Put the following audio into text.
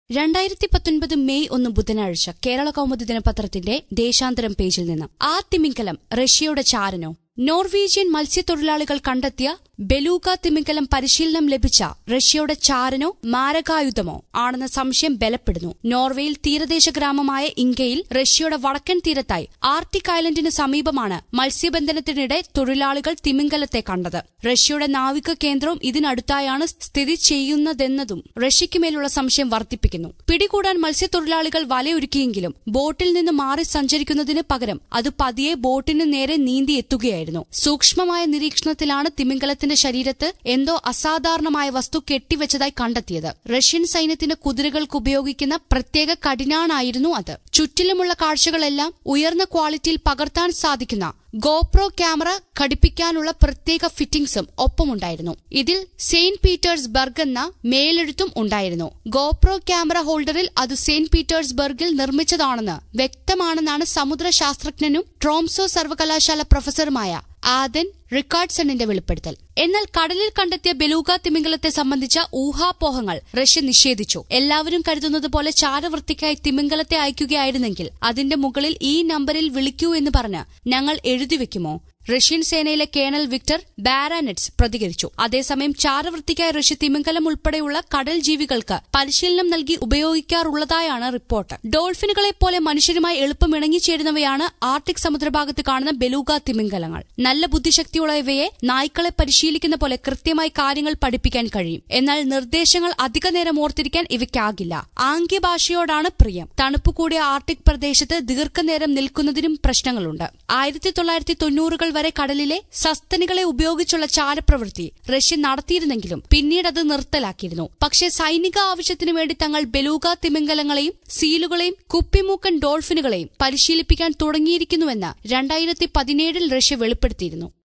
രണ്ടായിരത്തി പത്തൊൻപത് മെയ് ഒന്ന് ബുധനാഴ്ച കേരള കൗമുദി ദിനപത്രത്തിന്റെ ദേശാന്തരം പേജിൽ നിന്ന് ആ തിമിംഗലം റഷ്യയുടെ ചാരനോ നോർവീജിയൻ മത്സ്യത്തൊഴിലാളികൾ കണ്ടെത്തിയ ബെലൂഗ തിമിംഗലം പരിശീലനം ലഭിച്ച റഷ്യയുടെ ചാരനോ മാരകായുധമോ ആണെന്ന സംശയം ബലപ്പെടുന്നു നോർവേയിൽ തീരദേശ ഗ്രാമമായ ഇങ്കയിൽ റഷ്യയുടെ വടക്കൻ തീരത്തായി ആർട്ടിക് ഐലൻഡിന് സമീപമാണ് മത്സ്യബന്ധനത്തിനിടെ തൊഴിലാളികൾ തിമിംഗലത്തെ കണ്ടത് റഷ്യയുടെ നാവിക കേന്ദ്രവും ഇതിനടുത്തായാണ് സ്ഥിതി ചെയ്യുന്നതെന്നതും റഷ്യയ്ക്കുമേലുള്ള സംശയം വർദ്ധിപ്പിക്കുന്നു പിടികൂടാൻ മത്സ്യത്തൊഴിലാളികൾ വലയൊരുക്കിയെങ്കിലും ബോട്ടിൽ നിന്ന് മാറി സഞ്ചരിക്കുന്നതിന് പകരം അത് പതിയെ ബോട്ടിന് നേരെ നീന്തി എത്തുകയായിരുന്നു സൂക്ഷ്മമായ നിരീക്ഷണത്തിലാണ് തിമിംഗലത്തിന്റെ ശരീരത്ത് എന്തോ അസാധാരണമായ വസ്തു കെട്ടിവെച്ചതായി കണ്ടെത്തിയത് റഷ്യൻ സൈന്യത്തിന്റെ കുതിരകൾക്ക് ഉപയോഗിക്കുന്ന പ്രത്യേക കടിനാണായിരുന്നു അത് ചുറ്റിലുമുള്ള കാഴ്ചകളെല്ലാം ഉയർന്ന ക്വാളിറ്റിയിൽ പകർത്താൻ സാധിക്കുന്ന ഗോപ്രോ ക്യാമറ ഘടിപ്പിക്കാനുള്ള പ്രത്യേക ഫിറ്റിംഗ്സും ഒപ്പമുണ്ടായിരുന്നു ഇതിൽ സെയിന്റ് പീറ്റേഴ്സ്ബർഗ് എന്ന മേലെഴുത്തും ഉണ്ടായിരുന്നു ഗോപ്രോ ക്യാമറ ഹോൾഡറിൽ അത് സെയിന്റ് പീറ്റേഴ്സ്ബർഗിൽ നിർമ്മിച്ചതാണെന്ന് വ്യക്തമാണെന്നാണ് സമുദ്ര ശാസ്ത്രജ്ഞനും ട്രോംസോ സർവകലാശാല പ്രൊഫസറുമായ ആദൻ റിക്കാർഡ്സണിന്റെ വെളിപ്പെടുത്തൽ എന്നാൽ കടലിൽ കണ്ടെത്തിയ ബെലൂഗ തിമിംഗലത്തെ സംബന്ധിച്ച ഊഹാപോഹങ്ങൾ റഷ്യ നിഷേധിച്ചു എല്ലാവരും കരുതുന്നത് പോലെ ചാരവൃത്തിക്കായി തിമിംഗലത്തെ അയക്കുകയായിരുന്നെങ്കിൽ അതിന്റെ മുകളിൽ ഈ നമ്പറിൽ വിളിക്കൂ എന്ന് പറഞ്ഞ് ഞങ്ങൾ എഴുതിവെക്കുമോ റഷ്യൻ സേനയിലെ കേണൽ വിക്ടർ ബാരാനെറ്റ്സ് പ്രതികരിച്ചു അതേസമയം ചാരവൃത്തിക്കായി റഷ്യ തിമിംഗലം ഉൾപ്പെടെയുള്ള കടൽ ജീവികൾക്ക് പരിശീലനം നൽകി ഉപയോഗിക്കാറുള്ളതായാണ് റിപ്പോർട്ട് ഡോൾഫിനുകളെ പോലെ മനുഷ്യരുമായി എളുപ്പം ഇണങ്ങിച്ചേരുന്നവയാണ് ആർട്ടിക് സമുദ്രഭാഗത്ത് കാണുന്ന ബെലൂഗ തിമിംഗലങ്ങൾ നല്ല ബുദ്ധിശക്തിയുള്ള ഇവയെ നായ്ക്കളെ പരിശീലിക്കുന്ന പോലെ കൃത്യമായി കാര്യങ്ങൾ പഠിപ്പിക്കാൻ കഴിയും എന്നാൽ നിർദ്ദേശങ്ങൾ അധിക നേരം ഓർത്തിരിക്കാൻ ഇവയ്ക്കാകില്ല ആംഗ്യഭാഷയോടാണ് പ്രിയം തണുപ്പ് കൂടിയ ആർട്ടിക് പ്രദേശത്ത് ദീർഘനേരം നിൽക്കുന്നതിനും പ്രശ്നങ്ങളുണ്ട് ആയിരത്തി തൊള്ളായിരത്തി തൊണ്ണൂറുകൾ വരെ കടലിലെ സസ്തനികളെ ഉപയോഗിച്ചുള്ള ചാരപ്രവൃത്തി റഷ്യ നടത്തിയിരുന്നെങ്കിലും പിന്നീട് അത് നിർത്തലാക്കിയിരുന്നു പക്ഷേ സൈനിക ആവശ്യത്തിനു വേണ്ടി തങ്ങൾ ബെലൂഗ തിമിംഗലങ്ങളെയും സീലുകളെയും കുപ്പിമൂക്കൻ ഡോൾഫിനുകളെയും പരിശീലിപ്പിക്കാൻ തുടങ്ങിയിരിക്കുന്നുവെന്ന് രണ്ടായിരത്തി പതിനേഴിൽ റഷ്യ വെളിപ്പെടുത്തിയിരുന്നു